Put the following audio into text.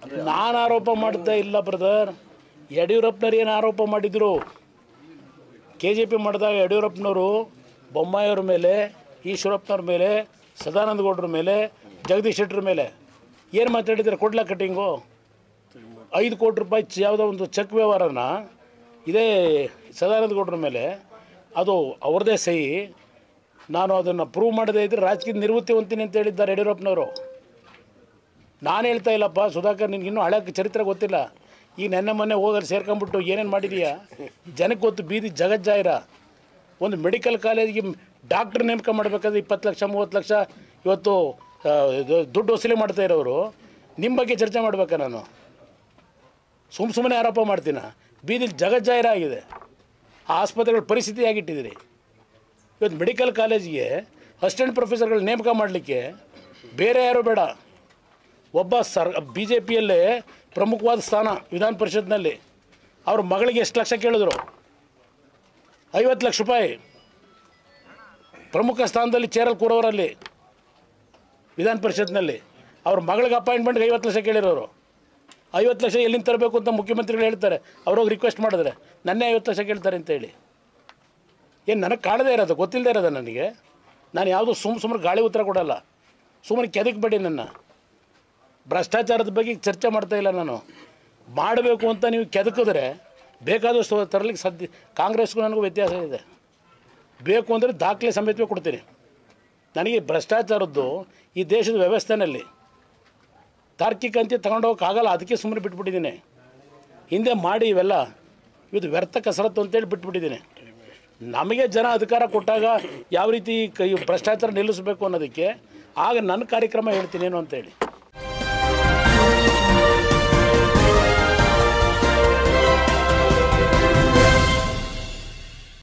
ನಾನು ಆರೋಪ ಮಾಡ್ತಾ ಇಲ್ಲ ಬ್ರದರ್ ಯಡಿಯೂರಪ್ಪನವ್ರು ಏನು ಆರೋಪ ಮಾಡಿದರು ಕೆ ಜೆ ಪಿ ಮಾಡಿದಾಗ ಯಡಿಯೂರಪ್ಪನವರು ಬೊಮ್ಮಾಯಿಯವ್ರ ಮೇಲೆ ಈಶ್ವರಪ್ಪನವ್ರ ಮೇಲೆ ಸದಾನಂದ ಗೌಡ್ರ ಮೇಲೆ ಜಗದೀಶ್ ಶೆಟ್ಟರ್ ಮೇಲೆ ಏನು ಮಾತಾಡಿದ್ದಾರೆ ಕೊಡ್ಲಾ ಕಟ್ಟಿಂಗು ಐದು ಕೋಟಿ ರೂಪಾಯಿ ಚ- ಯಾವುದೋ ಒಂದು ಚೆಕ್ ವ್ಯವಹಾರನ ಇದೇ ಸದಾನಂದ ಗೌಡ್ರ ಮೇಲೆ ಅದು ಅವ್ರದ್ದೇ ಸಹಿ ನಾನು ಅದನ್ನು ಪ್ರೂವ್ ಮಾಡದೇ ಇದ್ದರೆ ರಾಜಕೀಯ ನಿವೃತ್ತಿ ಹೊಂತೀನಿ ಅಂತ ಹೇಳಿದ್ದಾರೆ ಯಡಿಯೂರಪ್ಪನವರು ನಾನು ಹೇಳ್ತಾ ಇಲ್ಲಪ್ಪ ಸುಧಾಕರ್ ನಿನ್ಗೆ ಇನ್ನೂ ಹಳೆ ಚರಿತ್ರೆ ಗೊತ್ತಿಲ್ಲ ಈಗ ನೆನ್ನೆ ಮೊನ್ನೆ ಹೋಗಲ್ಲಿ ಸೇರ್ಕೊಂಬಿಟ್ಟು ಏನೇನು ಮಾಡಿದೀಯಾ ಜನಕ್ಕೆ ಗೊತ್ತು ಬೀದಿ ಜಗಜ್ಜಾಹಿರ ಒಂದು ಮೆಡಿಕಲ್ ಕಾಲೇಜಿಗೆ ಡಾಕ್ಟ್ರ್ ನೇಮಕ ಮಾಡಬೇಕಾದ್ರೆ ಇಪ್ಪತ್ತು ಲಕ್ಷ ಮೂವತ್ತು ಲಕ್ಷ ಇವತ್ತು ಆ, ಇದು ದುಡ್ಡು ವಸೂಲಿ ಮಾಡ್ತಾ ಇರೋರು ನಿಮ್ಮ ಬಗ್ಗೆ ಚರ್ಚೆ ಮಾಡಬೇಕಾ ನಾನು ಸುಮ್ಮ ಸುಮ್ಮನೆ ಆರೋಪ ಮಾಡ್ತೀನ ಬೀದಿಲಿ ಜಗಜ್ಜಾಹಿರ ಆಗಿದೆ ಆ ಆಸ್ಪತ್ರೆಗಳ ಪರಿಸ್ಥಿತಿ ಆಗಿಟ್ಟಿದ್ದೀರಿ ಇವತ್ತು ಮೆಡಿಕಲ್ ಕಾಲೇಜಿಗೆ ಅಸಿಸ್ಟೆಂಟ್ ಪ್ರೊಫೆಸರ್ಗಳು ನೇಮಕ ಮಾಡಲಿಕ್ಕೆ ಬೇರೆ ಯಾರು ಬೇಡ ಒಬ್ಬ ಸರ್ ಬಿ ಜೆ ಪಿಯಲ್ಲೇ ಪ್ರಮುಖವಾದ ಸ್ಥಾನ ವಿಧಾನ ಪರಿಷತ್ನಲ್ಲಿ ಅವ್ರ ಮಗಳಿಗೆ ಎಷ್ಟು ಲಕ್ಷ ಕೇಳಿದ್ರು ಐವತ್ತು ಲಕ್ಷ ರೂಪಾಯಿ ಪ್ರಮುಖ ಸ್ಥಾನದಲ್ಲಿ ಚೇರಲ್ಲಿ ಕೂರೋರಲ್ಲಿ ವಿಧಾನ ಪರಿಷತ್ನಲ್ಲಿ ಅವ್ರ ಮಗಳಿಗೆ ಅಪಾಯಿಂಟ್ಮೆಂಟ್ಗೆ ಐವತ್ತು ಲಕ್ಷ ಕೇಳಿರೋರು ಐವತ್ತು ಲಕ್ಷ ಎಲ್ಲಿಂದ ತರಬೇಕು ಅಂತ ಮುಖ್ಯಮಂತ್ರಿಗಳು ಹೇಳ್ತಾರೆ ಅವ್ರೋಗಿ ರಿಕ್ವೆಸ್ಟ್ ಮಾಡಿದ್ರೆ ನನ್ನೇ ಐವತ್ತು ಲಕ್ಷ ಕೇಳ್ತಾರೆ ಅಂತೇಳಿ ಏನು ನನಗೆ ಕಾಣದೇ ಇರೋದು ಗೊತ್ತಿಲ್ಲದೆ ಇರೋದು ನನಗೆ ನಾನು ಯಾವುದೂ ಸುಮ್ಮ ಸುಮ್ಮನೆ ಗಾಳಿ ಉತ್ತರ ಕೊಡಲ್ಲ ಸುಮ್ಮನೆ ಕೆದಕ್ಬೇಡಿ ನನ್ನ ಭ್ರಷ್ಟಾಚಾರದ ಬಗ್ಗೆ ಚರ್ಚೆ ಮಾಡ್ತಾ ಇಲ್ಲ ನಾನು ಮಾಡಬೇಕು ಅಂತ ನೀವು ಕೆದಕಿದ್ರೆ ಬೇಕಾದಷ್ಟು ತರಲಿಕ್ಕೆ ಸಾಧ್ಯ ಕಾಂಗ್ರೆಸ್ಗೂ ನನಗೂ ವ್ಯತ್ಯಾಸ ಇದೆ ಬೇಕು ಅಂದರೆ ದಾಖಲೆ ಸಮೇತವೇ ಕೊಡ್ತೀನಿ ನನಗೆ ಭ್ರಷ್ಟಾಚಾರದ್ದು ಈ ದೇಶದ ವ್ಯವಸ್ಥೆನಲ್ಲಿ ತಾರ್ಕಿಕ ಅಂತ್ಯ ತಗೊಂಡೋಗಕ್ಕಾಗಲ್ಲ ಅದಕ್ಕೆ ಸುಮ್ಮನೆ ಬಿಟ್ಬಿಟ್ಟಿದ್ದೀನಿ ಹಿಂದೆ ಮಾಡಿ ಇವೆಲ್ಲ ಇದು ವ್ಯರ್ಥ ಕಸರತ್ತು ಅಂತೇಳಿ ಬಿಟ್ಬಿಟ್ಟಿದ್ದೀನಿ ನಮಗೆ ಜನ ಅಧಿಕಾರ ಕೊಟ್ಟಾಗ ಯಾವ ರೀತಿ ಕೈ ಭ್ರಷ್ಟಾಚಾರ ನಿಲ್ಲಿಸಬೇಕು ಅನ್ನೋದಕ್ಕೆ ಆಗ ನನ್ನ ಕಾರ್ಯಕ್ರಮ ಹೇಳ್ತೀನಿ ಏನು ಅಂತೇಳಿ